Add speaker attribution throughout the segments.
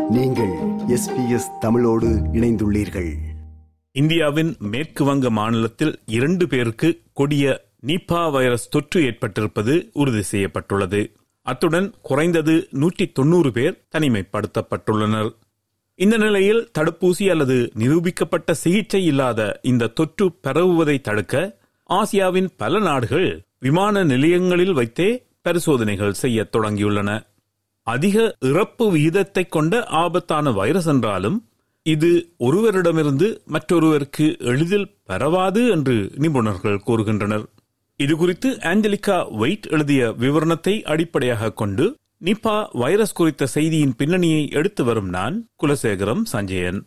Speaker 1: நீங்கள் எஸ்பிஎஸ் தமிழோடு இணைந்துள்ளீர்கள்
Speaker 2: இந்தியாவின் மேற்கு வங்க மாநிலத்தில் இரண்டு பேருக்கு கொடிய நிபா வைரஸ் தொற்று ஏற்பட்டிருப்பது உறுதி செய்யப்பட்டுள்ளது அத்துடன் குறைந்தது நூற்றி தொன்னூறு பேர் தனிமைப்படுத்தப்பட்டுள்ளனர் இந்த நிலையில் தடுப்பூசி அல்லது நிரூபிக்கப்பட்ட சிகிச்சை இல்லாத இந்த தொற்று பரவுவதை தடுக்க ஆசியாவின் பல நாடுகள் விமான நிலையங்களில் வைத்தே பரிசோதனைகள் செய்யத் தொடங்கியுள்ளன அதிக இறப்பு விகிதத்தை கொண்ட ஆபத்தான வைரஸ் என்றாலும் இது ஒருவரிடமிருந்து மற்றொருவருக்கு எளிதில் பரவாது என்று நிபுணர்கள் கூறுகின்றனர் இதுகுறித்து ஆஞ்சலிகா வெயிட் எழுதிய விவரணத்தை அடிப்படையாக கொண்டு நிபா வைரஸ் குறித்த செய்தியின் பின்னணியை எடுத்து வரும் நான் குலசேகரம் சஞ்சயன்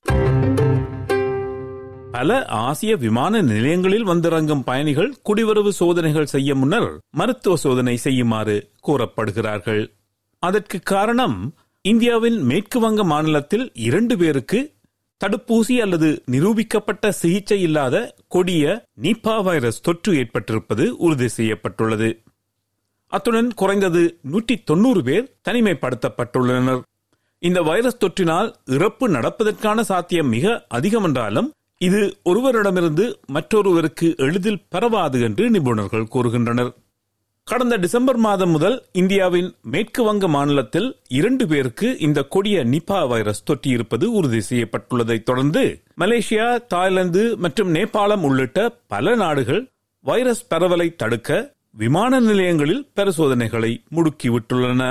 Speaker 2: பல ஆசிய விமான நிலையங்களில் வந்திறங்கும் பயணிகள் குடிவரவு சோதனைகள் செய்ய முன்னர் மருத்துவ சோதனை செய்யுமாறு கூறப்படுகிறார்கள் அதற்கு காரணம் இந்தியாவின் மேற்கு வங்க மாநிலத்தில் இரண்டு பேருக்கு தடுப்பூசி அல்லது நிரூபிக்கப்பட்ட சிகிச்சை இல்லாத கொடிய நிபா வைரஸ் தொற்று ஏற்பட்டிருப்பது உறுதி செய்யப்பட்டுள்ளது அத்துடன் குறைந்தது நூற்றி தொன்னூறு பேர் தனிமைப்படுத்தப்பட்டுள்ளனர் இந்த வைரஸ் தொற்றினால் இறப்பு நடப்பதற்கான சாத்தியம் மிக அதிகம் என்றாலும் இது ஒருவரிடமிருந்து மற்றொருவருக்கு எளிதில் பரவாது என்று நிபுணர்கள் கூறுகின்றனர் கடந்த டிசம்பர் மாதம் முதல் இந்தியாவின் மேற்கு வங்க மாநிலத்தில் இரண்டு பேருக்கு இந்த கொடிய நிபா வைரஸ் தொற்றியிருப்பது உறுதி செய்யப்பட்டுள்ளதை தொடர்ந்து மலேசியா தாய்லாந்து மற்றும் நேபாளம் உள்ளிட்ட பல நாடுகள் வைரஸ் பரவலை தடுக்க விமான நிலையங்களில் பரிசோதனைகளை முடுக்கிவிட்டுள்ளன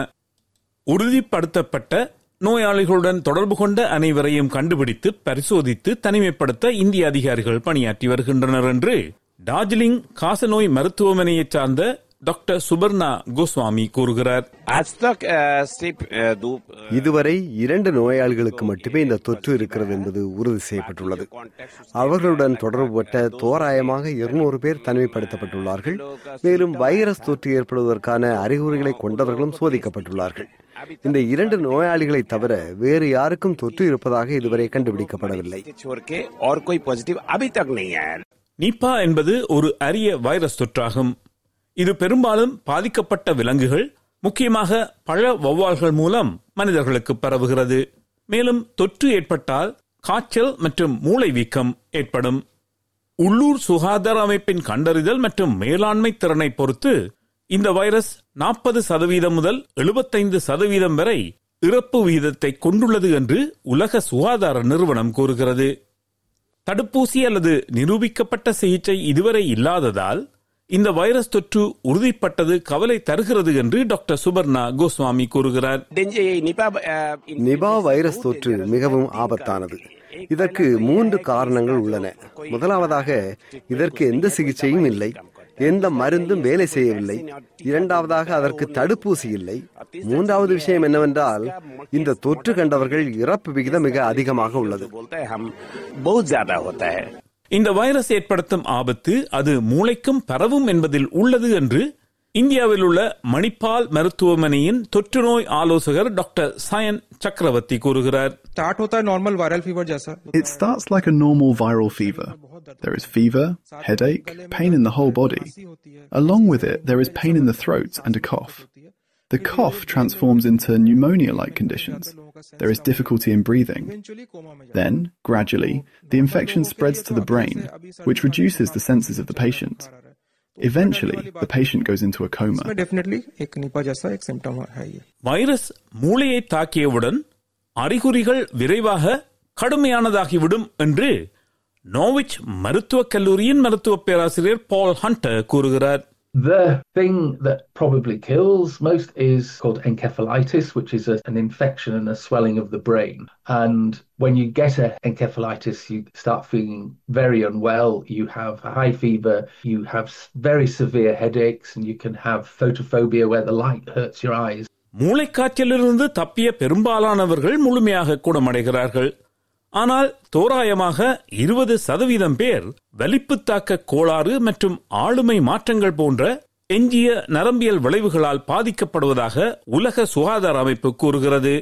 Speaker 2: உறுதிப்படுத்தப்பட்ட நோயாளிகளுடன் தொடர்பு கொண்ட அனைவரையும் கண்டுபிடித்து பரிசோதித்து தனிமைப்படுத்த இந்திய அதிகாரிகள் பணியாற்றி வருகின்றனர் என்று டார்ஜிலிங் காசநோய் மருத்துவமனையைச் சார்ந்த டாக்டர் சுபர்ணா கோஸ்வாமி கூறுகிறார்
Speaker 3: आज तक अ, सिर्फ अ, दो अ,
Speaker 1: இதுவரை இரண்டு நோயாளிகளுக்கு மட்டுமே இந்த தொற்று இருக்கிறது என்பது உறுதி செய்யப்பட்டுள்ளது அவர்களுடன் தொடர்புபட்ட தோராயமாக இருநூறு பேர் தனிமைப்படுத்தப்பட்டுள்ளார்கள் மேலும் வைரஸ் தொற்று ஏற்படுவதற்கான அறிகுறிகளை கொண்டவர்களும் சோதிக்கப்பட்டுள்ளார்கள் இந்த இரண்டு நோயாளிகளை தவிர வேறு யாருக்கும் தொற்று இருப்பதாக இதுவரை கண்டுபிடிக்கப்படவில்லை
Speaker 3: से छोड़ के और कोई पॉजिटिव अभी तक नहीं है
Speaker 2: நிபா என்பது ஒரு அரிய வைரஸ் தொற்றாகும் இது பெரும்பாலும் பாதிக்கப்பட்ட விலங்குகள் முக்கியமாக பழ வௌவால்கள் மூலம் மனிதர்களுக்கு பரவுகிறது மேலும் தொற்று ஏற்பட்டால் காய்ச்சல் மற்றும் மூளை வீக்கம் ஏற்படும் உள்ளூர் சுகாதார அமைப்பின் கண்டறிதல் மற்றும் மேலாண்மை திறனை பொறுத்து இந்த வைரஸ் நாற்பது சதவீதம் முதல் எழுபத்தைந்து சதவீதம் வரை இறப்பு விகிதத்தை கொண்டுள்ளது என்று உலக சுகாதார நிறுவனம் கூறுகிறது தடுப்பூசி அல்லது நிரூபிக்கப்பட்ட சிகிச்சை இதுவரை இல்லாததால் இந்த வைரஸ் தொற்று உறுதிப்பட்டது கவலை தருகிறது என்று டாக்டர் சுபர்ணா கோஸ்வாமி கூறுகிறார்
Speaker 3: डेंजर ये निपा अ, इन-
Speaker 1: நிபா வைரஸ் தொற்று மிகவும் ஆபத்தானது இதற்கு மூன்று காரணங்கள் உள்ளன முதலாவதாக இதற்கு எந்த சிகிச்சையும் இல்லை எந்த மருந்தும் வேலை செய்யவில்லை இரண்டாவதாக அதற்கு தடுப்பூசி இல்லை மூன்றாவது விஷயம் என்னவென்றால் இந்த தொற்று கண்டவர்கள் இறப்பு விகிதம் மிக அதிகமாக உள்ளது
Speaker 3: बोलते हैं हम बहुत ज्यादा होता है
Speaker 2: இந்த வைரஸ் ஏற்படுத்தும் ஆபத்து அது மூளைக்கும் பரவும் என்பதில் உள்ளது என்று இந்தியாவில் உள்ள மணிப்பால் மருத்துவமனையின் தொற்று நோய் ஆலோசகர் டாக்டர் சயன் சக்கரவர்த்தி கூறுகிறார்
Speaker 4: स्टार्ट होता है नॉर्मल वायरल फीवर जैसा
Speaker 5: It starts like a normal viral fever. There is fever, headache, pain in the whole body. Along with it, there is pain in the throat and a cough. The cough transforms into pneumonia like conditions. There is difficulty in breathing. Then, gradually, the infection spreads to the brain, which reduces the senses of the patient. Eventually, the patient goes into a coma.
Speaker 4: Definitely एक Nipah जैसा एक symptom है ये
Speaker 2: virus மூளையை தாக்கியவுடன் அறிகுறிகள் விரைவாக கடுமையானதாகிவிடும் என்று நோவிச் மருத்துவக் கல்லூரியின் மருத்துவ பேராசிரியர் பால் ஹண்டர் கூறுகிறார்
Speaker 6: The thing that probably kills most is called encephalitis, which is a, an infection and a swelling of the brain. And when you get a encephalitis, you start feeling very unwell. You have a high fever, you have s- very severe headaches, and you can have photophobia where the light hurts your eyes.
Speaker 2: மூளைக்காய்ச்சலிலிருந்து தப்பிய பெரும்பாலானவர்கள் முழுமையாக குணமடைகிறார்கள் ஆனால் தோராயமாக இருபது சதவீதம் பேர் வலிப்பு தாக்க கோளாறு மற்றும் ஆளுமை மாற்றங்கள் போன்ற எஞ்சிய நரம்பியல் விளைவுகளால் பாதிக்கப்படுவதாக உலக சுகாதார அமைப்பு கூறுகிறது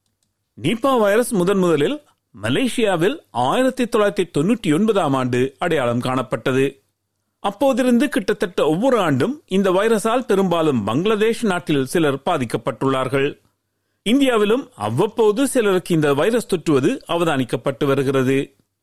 Speaker 2: நிபா வைரஸ் முதன் முதலில் மலேசியாவில் ஆயிரத்தி தொள்ளாயிரத்தி தொண்ணூற்றி ஒன்பதாம் ஆண்டு அடையாளம் காணப்பட்டது அப்போதிருந்து கிட்டத்தட்ட ஒவ்வொரு ஆண்டும் இந்த வைரஸால் பெரும்பாலும் பங்களாதேஷ் நாட்டில் சிலர் பாதிக்கப்பட்டுள்ளார்கள் இந்தியாவிலும் அவ்வப்போது சிலருக்கு இந்த வைரஸ் தொற்றுவது அவதானிக்கப்பட்டு வருகிறது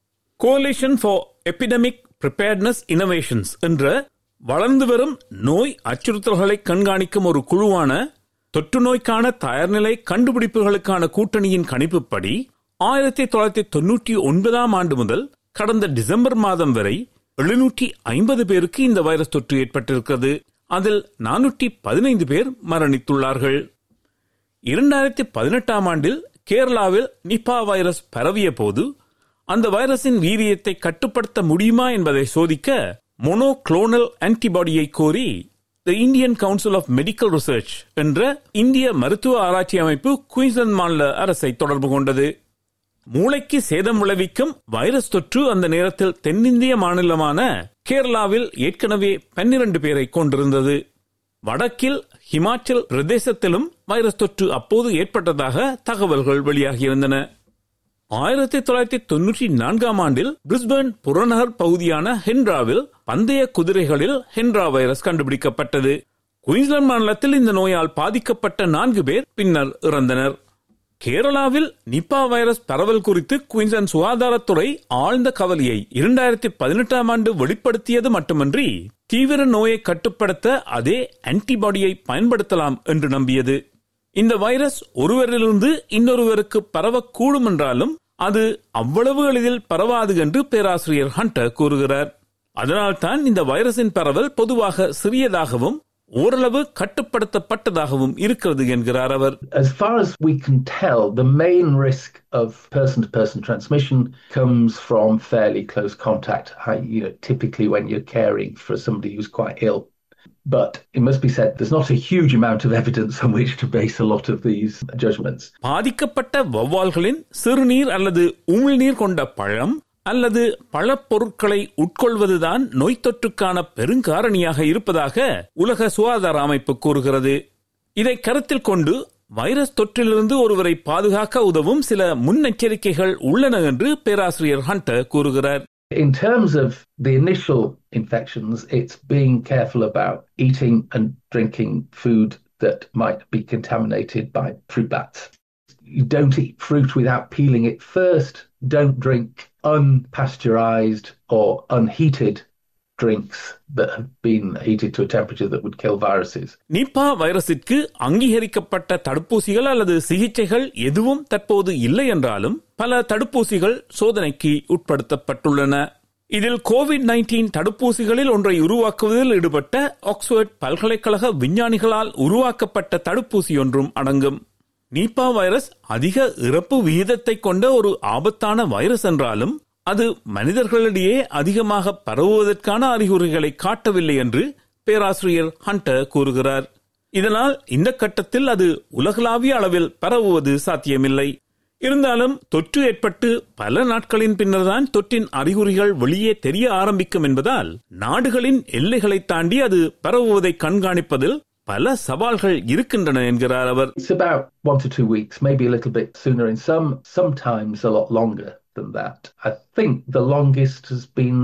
Speaker 2: coalition for epidemic preparedness innovations என்ற வளர்ந்து வரும் நோய் அச்சுறுத்தல்களை கண்காணிக்கும் ஒரு குழுவான தொற்று நோய்க்கான தயார்நிலை கண்டுபிடிப்புகளுக்கான கூட்டணியின் கணிப்புப்படி ஆயிரத்தி தொள்ளாயிரத்தி தொன்னூற்றி ஒன்பதாம் ஆண்டு முதல் கடந்த டிசம்பர் மாதம் வரை எழுநூற்றி ஐம்பது பேருக்கு இந்த வைரஸ் தொற்று ஏற்பட்டிருக்கிறது அதில் நானூற்றி பதினைந்து பேர் மரணித்துள்ளார்கள் இரண்டாயிரத்தி பதினெட்டாம் ஆண்டில் கேரளாவில் நிபா வைரஸ் பரவிய போது அந்த வைரஸின் வீரியத்தை கட்டுப்படுத்த முடியுமா என்பதை சோதிக்க மொனோக்ளோனல் ஆன்டிபாடியை கோரி the Indian Council of Medical Research என்ற இந்திய மருத்துவ ஆராய்ச்சி அமைப்பு குயின்ஸ்லாந்து மாநில அரசை தொடர்பு கொண்டது மூளைக்கு சேதம் விளைவிக்கும் வைரஸ் தொற்று அந்த நேரத்தில் தென்னிந்திய மாநிலமான கேரளாவில் ஏற்கனவே பன்னிரண்டு பேரை கொண்டிருந்தது வடக்கில் ஹிமாச்சல் பிரதேசத்திலும் வைரஸ் தொற்று அப்போது ஏற்பட்டதாக தகவல்கள் வெளியாகியிருந்தன ஆயிரத்தி தொள்ளாயிரத்தி தொன்னூற்றி நான்காம் ஆண்டில் பிரிஸ்பர்ன் புறநகர் பகுதியான ஹென்ராவில் பந்தய குதிரைகளில் ஹென்ரா வைரஸ் கண்டுபிடிக்கப்பட்டது குயின்ஸ்லாந்து மாநிலத்தில் இந்த நோயால் பாதிக்கப்பட்ட நான்கு பேர் பின்னர் இறந்தனர் கேரளாவில் நிப்பா வைரஸ் பரவல் குறித்து குயின்ஸ்லாந்து சுகாதாரத்துறை ஆழ்ந்த கவலையை இரண்டாயிரத்தி பதினெட்டாம் ஆண்டு வெளிப்படுத்தியது மட்டுமன்றி தீவிர நோயை கட்டுப்படுத்த அதே ஆன்டிபாடியை பயன்படுத்தலாம் என்று நம்பியது இந்த வைரஸ் ஒருவரிலிருந்து இன்னொருவருக்கு பரவக்கூடும் என்றாலும் அது அவ்வளவு எளிதில் பரவாது என்று பேராசிரியர் ஹண்டர் கூறுகிறார் அதனால்தான் இந்த வைரஸின் பரவல் பொதுவாக சிறியதாகவும் ஓரளவு கட்டுப்படுத்தப்பட்டதாகவும் இருக்கிறது என்கிறார் அவர்
Speaker 6: As far as we can tell, the main risk of person to person transmission comes from fairly close contact, I- you know, typically when you're caring for somebody who's quite ill. But it must be said, there's not a huge amount of evidence on which to base a lot of these judgments.
Speaker 2: பாதிக்கப்பட்ட வௌவால்களின் சிறுநீர் அல்லது உமிழ்நீர் கொண்ட பழம் அல்லது பழப்பொருட்களை உட்கொள்வதுதான் நோய் தொற்றுக்கான பெருங்காரணியாக இருப்பதாக உலக சுகாதார அமைப்பு கூறுகிறது இதை கருத்தில் கொண்டு வைரஸ் தொற்றிலிருந்து ஒருவரை பாதுகாக்க உதவும் சில முன்னெச்சரிக்கைகள் உள்ளன என்று பேராசிரியர் ஹண்டர் கூறுகிறார்
Speaker 6: In terms of the initial infections, it's being careful about eating and drinking food that might be contaminated by fruit bats. You don't eat fruit without peeling it first. Don't drink unpasteurized or unheated drinks that have been heated to a temperature that would kill viruses.
Speaker 2: நிப்பா வைரஸிற்கு அங்கீகரிக்கப்பட்ட தடுப்பூசிகள் அல்லது சிகிச்சைகள் எதுவும் தற்போது இல்லை என்றாலும் பல தடுப்பூசிகள் சோதனைக்கு உட்படுத்தப்பட்டுள்ளன இதில் கோவிட் நைன்டீன் தடுப்பூசிகளில் ஒன்றை உருவாக்குவதில் ஈடுபட்ட ஆக்ஸ்போர்ட் பல்கலைக்கழக விஞ்ஞானிகளால் உருவாக்கப்பட்ட தடுப்பூசி ஒன்றும் அடங்கும் நீப்பா வைரஸ் அதிக இறப்பு விகிதத்தை கொண்ட ஒரு ஆபத்தான வைரஸ் என்றாலும் அது மனிதர்களிடையே அதிகமாக பரவுவதற்கான அறிகுறிகளை காட்டவில்லை என்று பேராசிரியர் ஹண்டர் கூறுகிறார் இதனால் இந்த கட்டத்தில் அது உலகளாவிய அளவில் பரவுவது சாத்தியமில்லை இருந்தாலும் தொற்று ஏற்பட்டு பல நாட்களின் பின்னர்தான் தொற்றின் அறிகுறிகள் வெளியே தெரிய ஆரம்பிக்கும் என்பதால் நாடுகளின் எல்லைகளை தாண்டி அது பரவுவதை கண்காணிப்பதில் பல சவால்கள் இருக்கின்றன என்கிறார் அவர்
Speaker 6: It's about one to two weeks, maybe a little bit sooner in some, sometimes a lot longer than that. I think the longest has been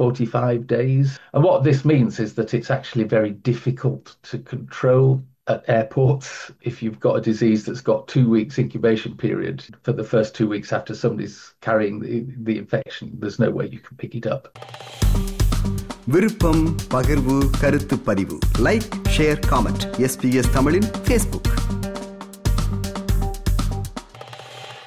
Speaker 6: 45 days. And what this means is that it's actually very difficult to control at airports. If you've got a disease that's got two weeks incubation period for the first two weeks after somebody's carrying the, the infection, there's no way you can pick it up.
Speaker 1: விருப்பம் பகிர்வு கருத்து பதிவு like share comment SBS தமிழின் Facebook